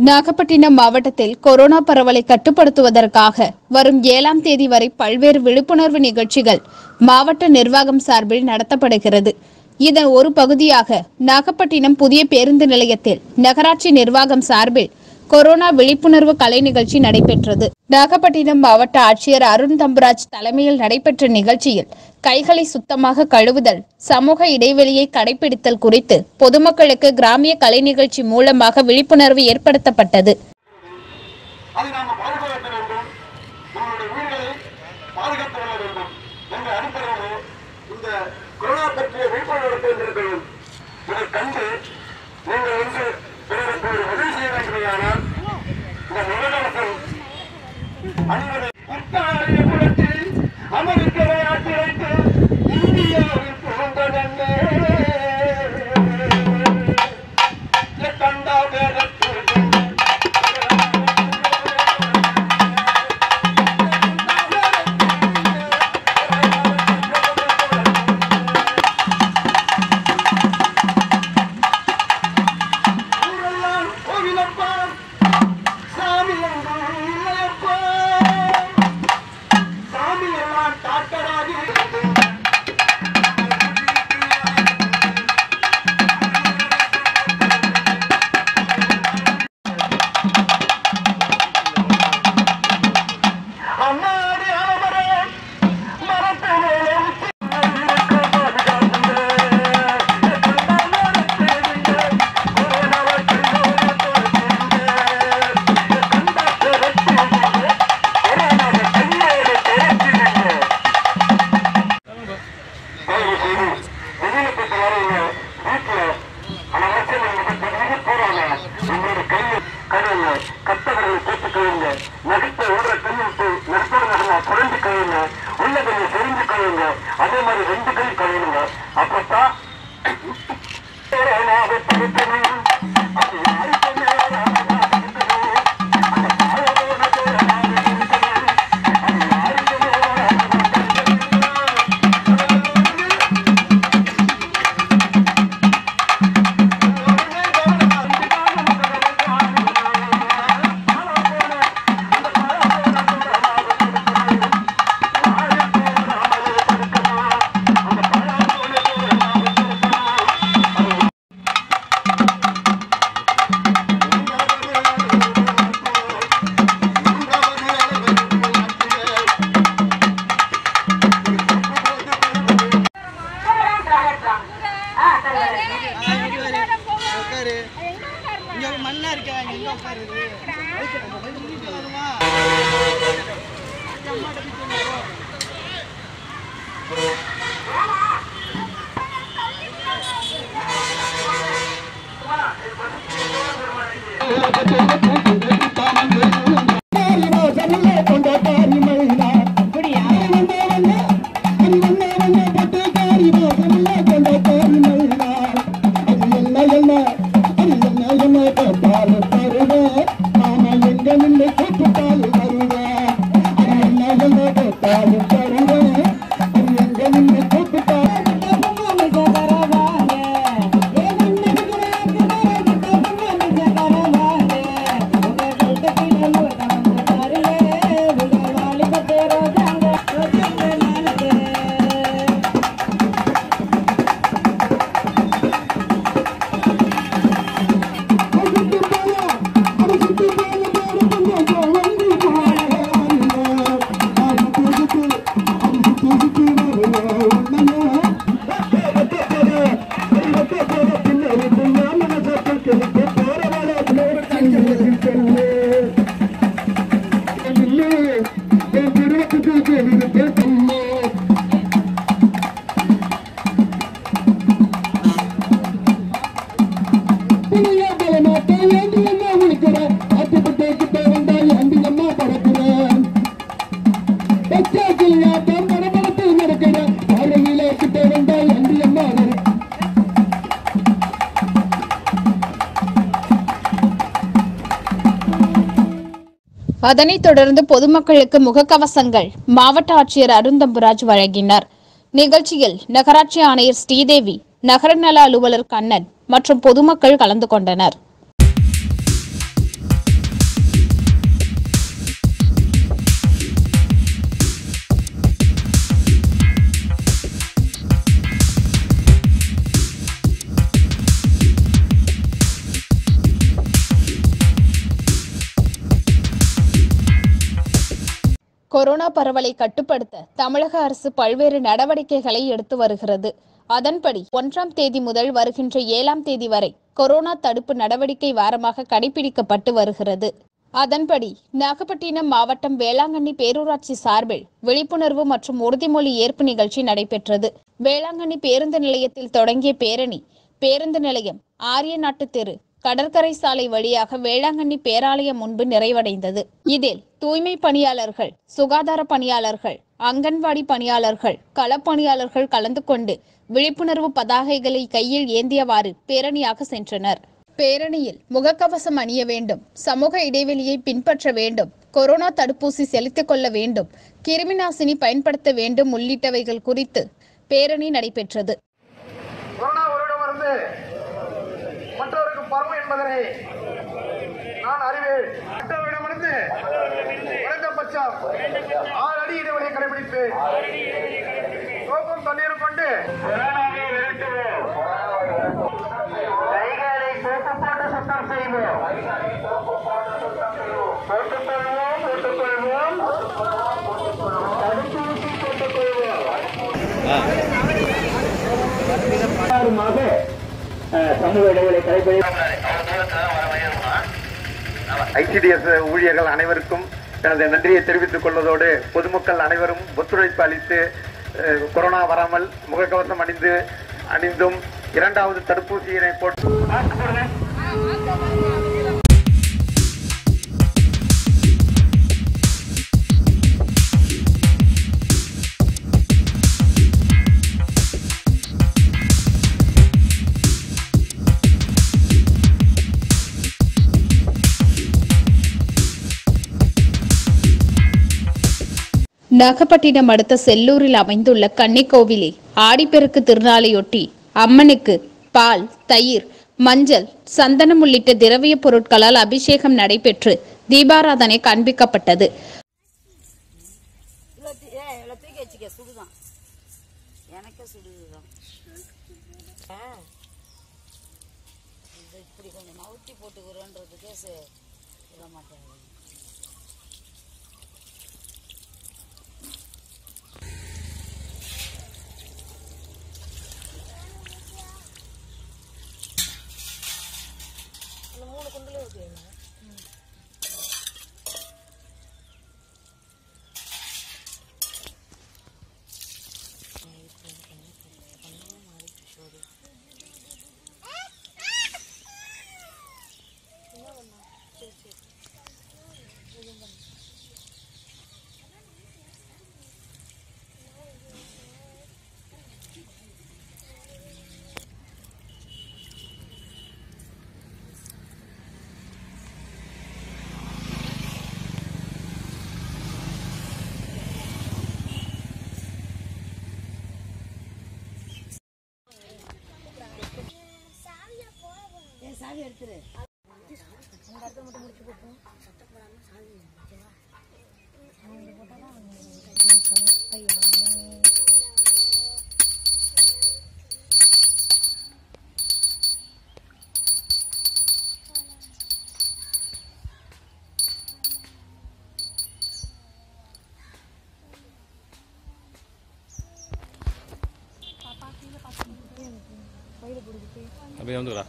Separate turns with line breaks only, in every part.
நாகப்பட்டினம் மாவட்டத்தில் கொரோனா பரவலை கட்டுப்படுத்துவதற்காக வரும் ஏழாம் தேதி வரை பல்வேறு விழிப்புணர்வு நிகழ்ச்சிகள் மாவட்ட நிர்வாகம் சார்பில் நடத்தப்படுகிறது இதன் ஒரு பகுதியாக நாகப்பட்டினம் புதிய பேருந்து நிலையத்தில் நகராட்சி நிர்வாகம் சார்பில் கொரோனா விழிப்புணர்வு கலை நிகழ்ச்சி நடைபெற்றது நாகப்பட்டினம் மாவட்ட ஆட்சியர் அருண் தம்புராஜ் தலைமையில் நடைபெற்ற நிகழ்ச்சியில் கைகளை சுத்தமாக கழுவுதல் சமூக இடைவெளியை கடைபிடித்தல் குறித்து பொதுமக்களுக்கு கிராமிய கலை நிகழ்ச்சி மூலமாக விழிப்புணர்வு ஏற்படுத்தப்பட்டது
அதை நாம் பாதுகாக்க வேண்டும் நம்மளுடைய உயிர்களை பாதுகாத்து கொள்ள வேண்டும் என்ற அடிப்படையிலே இந்த கொரோனா பற்றிய விழிப்புணர்வு எடுத்திருக்கிறீர்கள் இதை கண்டு நீங்கள் வந்து பிறருக்கு ஒரு உதவி செய்ய வேண்டுமையானால் இந்த முகக்கவசம் அணிவதை குத்தாரிய குளத்தில் அமெரிக்க விளையாட்டு வைத்து இந்தியாவில் புகுந்ததென்ன கண்டா வேதத்தில் ஊரெல்லாம் கோவிலப்பா சாமி எங்கும் இல்லையப்பா சாமி எல்லாம் டாக்டராகி அம்மாடி அலமரே மரத்து மேலே உச்சி கத்தவர்களை போட்டு கழுவுங்க நகத்தை ஓடுற கண்ணிட்டு நகத்தோட நகல குறைஞ்சு கழுவுங்க உள்ள கொஞ்சம் செறிஞ்சு கழுவுங்க அதே மாதிரி ரெண்டு கை கழுவுங்க அப்பத்தான்
உட்காரு இங்க ஒரு மண்ணா இருக்கா இங்க எங்க உட்காருது வருமா
அதனைத் தொடர்ந்து பொதுமக்களுக்கு முகக்கவசங்கள் மாவட்ட ஆட்சியர் அருந்தம்புராஜ் வழங்கினார் நிகழ்ச்சியில் நகராட்சி ஆணையர் ஸ்ரீதேவி நகர நல அலுவலர் கண்ணன் மற்றும் பொதுமக்கள் கலந்து கொண்டனர் கொரோனா பரவலை கட்டுப்படுத்த தமிழக அரசு பல்வேறு நடவடிக்கைகளை எடுத்து வருகிறது அதன்படி ஒன்றாம் தேதி முதல் வருகின்ற ஏழாம் தேதி வரை கொரோனா தடுப்பு நடவடிக்கை வாரமாக கடைபிடிக்கப்பட்டு வருகிறது அதன்படி நாகப்பட்டினம் மாவட்டம் வேளாங்கண்ணி பேரூராட்சி சார்பில் விழிப்புணர்வு மற்றும் உறுதிமொழி ஏற்பு நிகழ்ச்சி நடைபெற்றது வேளாங்கண்ணி பேருந்து நிலையத்தில் தொடங்கிய பேரணி பேருந்து நிலையம் ஆரியநாட்டு தெரு கடற்கரை சாலை வழியாக வேளாங்கண்ணி பேராலயம் முன்பு நிறைவடைந்தது இதில் தூய்மை பணியாளர்கள் சுகாதார பணியாளர்கள் அங்கன்வாடி பணியாளர்கள் களப்பணியாளர்கள் கலந்து கொண்டு விழிப்புணர்வு பதாகைகளை கையில் ஏந்தியவாறு பேரணியாக சென்றனர் பேரணியில் முகக்கவசம் அணிய வேண்டும் சமூக இடைவெளியை பின்பற்ற வேண்டும் கொரோனா தடுப்பூசி செலுத்திக் கொள்ள வேண்டும் கிருமிநாசினி பயன்படுத்த வேண்டும் உள்ளிட்டவைகள் குறித்து பேரணி நடைபெற்றது
கொரோனா ஒருவரிடமிருந்து மற்றவருக்கு பரவும் என்பதனை நான் அறிவேன் மற்றவரிடமிருந்து குறைந்தபட்சம் ஆறு அடி இடைவெளியை கடைபிடிப்பேன் சோப்பும் தண்ணீரும் கொண்டு கொரோனாவை விரட்டுவோம் கைகளை சோப்பு போட்டு சுத்தம் செய்வோம் போட்டுக் கொள்வோம் போட்டுக் கொள்வோம் தடுப்பூசி போட்டுக் கொள்வோம் ஆறுமாக சமூக இடைவெளி கடைபிடி ஐசிடிஎஸ் ஊழியர்கள் அனைவருக்கும் எனது நன்றியை தெரிவித்துக் கொள்வதோடு பொதுமக்கள் அனைவரும் ஒத்துழைப்பு அளித்து அஹ், கொரோனா வராமல் முகக்கவசம் அணிந்து அணிந்தும் இரண்டாவது தடுப்பூசியினை போட்டு
நாகப்பட்டினம் அடுத்த செல்லூரில் அமைந்துள்ள கன்னிக்கோவிலில் ஆடிப்பெருக்கு திருநாளையொட்டி அம்மனுக்கு பால் தயிர் மஞ்சள் சந்தனம் உள்ளிட்ட திரவிய பொருட்களால் அபிஷேகம் நடைபெற்று தீபாராதனை காண்பிக்கப்பட்டது
இவ்வளோ தூ ஏ இவ்வளோ தூக்கி வச்சுக்க சுடுதான் எனக்கே சுடுதுதான் ஆ இது இப்படி கொஞ்சம் நவுத்தி போட்டுக்கிறோன்றதுக்கே சே விட மாட்டேன் மூணு குண்டிலே வைக்கிறீங்க ஏன் சாவி எடுத்துரு அந்த இடத்துல மட்டும் முடிச்சு போட்டோம் சத்தம் போடாம சாவி ஓகேவா அவங்க போட்டாதான்
அப்படியே வந்துக்கிறா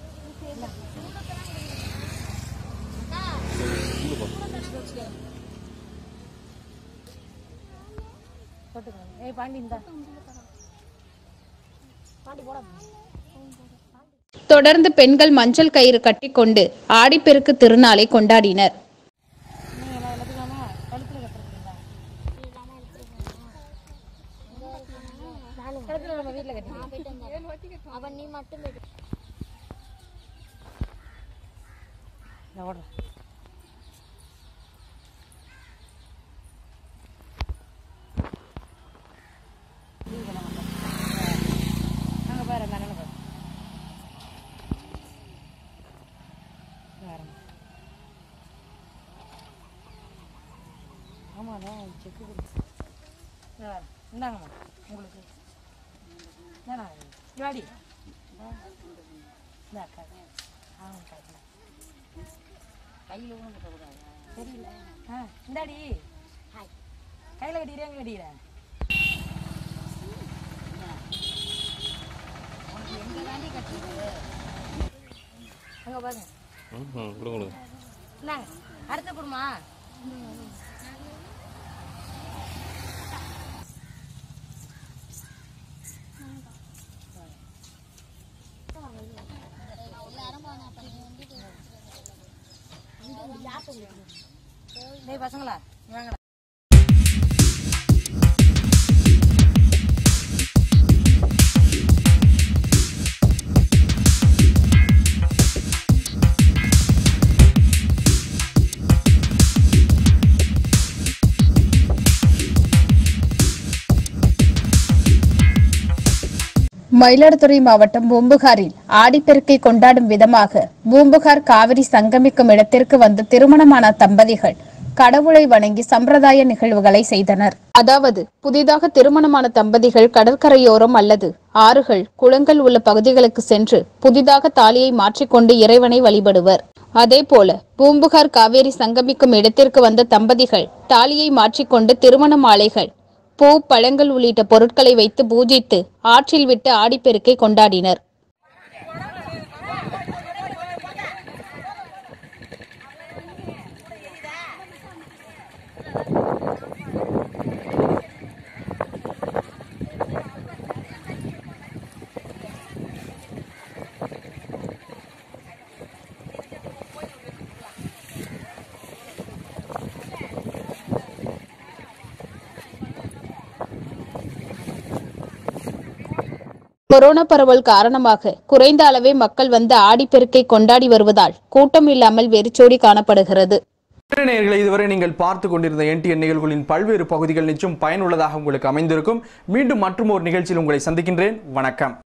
ஏய் பாண்டி இந்த பாண்டி போட
தொடர்ந்து பெண்கள் மஞ்சள் கயிறு கட்டிக்கொண்டு ஆடிப்பெருக்கு திருநாளை கொண்டாடினர்
நீங்க எல்லாம் எல்லாத்துக்காம கழுத்துல கட்டுறீங்களா கழுத்துல நம்ம வீட்டுல கட்டி
அவன் நீ மட்டும் போயிட்டு
நான் ஓடுறேன் அங்கே பாரு அந்த அண்ணனை பாரு வேற ஆமாண்ணா செக்கு கொடுத்து இந்தாங்கம்மா உங்களுக்கு என்னண்ணா இது வாடி இந்த அக்கா ஆமாக்கா கையில் ஊன கூடாது தெரியல ஆ இந்தாடி ஹாய் கட்டிக்கிறேன் எங்க கட்டிக்கிறேன் உனக்கு எங்க தாண்டி கட்டுறது அங்க பாருங்க
ம் ம் கொடுங்க கொடுங்க
இந்தாங்க அடுத்த குடுமா டேய் பசங்களா இங்க வாங்கடா
மயிலாடுதுறை மாவட்டம் பூம்புகாரில் ஆடிப்பெருக்கை கொண்டாடும் விதமாக பூம்புகார் காவிரி சங்கமிக்கும் இடத்திற்கு வந்த திருமணமான தம்பதிகள் கடவுளை வணங்கி சம்பிரதாய நிகழ்வுகளை செய்தனர் அதாவது புதிதாக திருமணமான தம்பதிகள் கடற்கரையோரம் அல்லது ஆறுகள் குளங்கள் உள்ள பகுதிகளுக்கு சென்று புதிதாக தாலியை மாற்றிக்கொண்டு இறைவனை வழிபடுவர் அதேபோல பூம்புகார் காவேரி சங்கமிக்கும் இடத்திற்கு வந்த தம்பதிகள் தாலியை மாற்றிக்கொண்டு திருமண மாலைகள் பூ பழங்கள் உள்ளிட்ட பொருட்களை வைத்து பூஜித்து ஆற்றில் விட்டு ஆடிப்பெருக்கை கொண்டாடினர் கொரோனா பரவல் காரணமாக குறைந்த அளவே மக்கள் வந்து ஆடிப்பெருக்கை கொண்டாடி வருவதால் கூட்டம் இல்லாமல் வெறிச்சோடி காணப்படுகிறது
நேயர்களை இதுவரை நீங்கள் பார்த்து கொண்டிருந்த என்டிஎன் நிகழ்வுகளின் பல்வேறு பகுதிகள் நிச்சயம் பயனுள்ளதாக உங்களுக்கு அமைந்திருக்கும் மீண்டும் மற்றும் ஒரு நிகழ்ச்சியில் உங்களை சந்திக்கின்றேன் வணக்கம்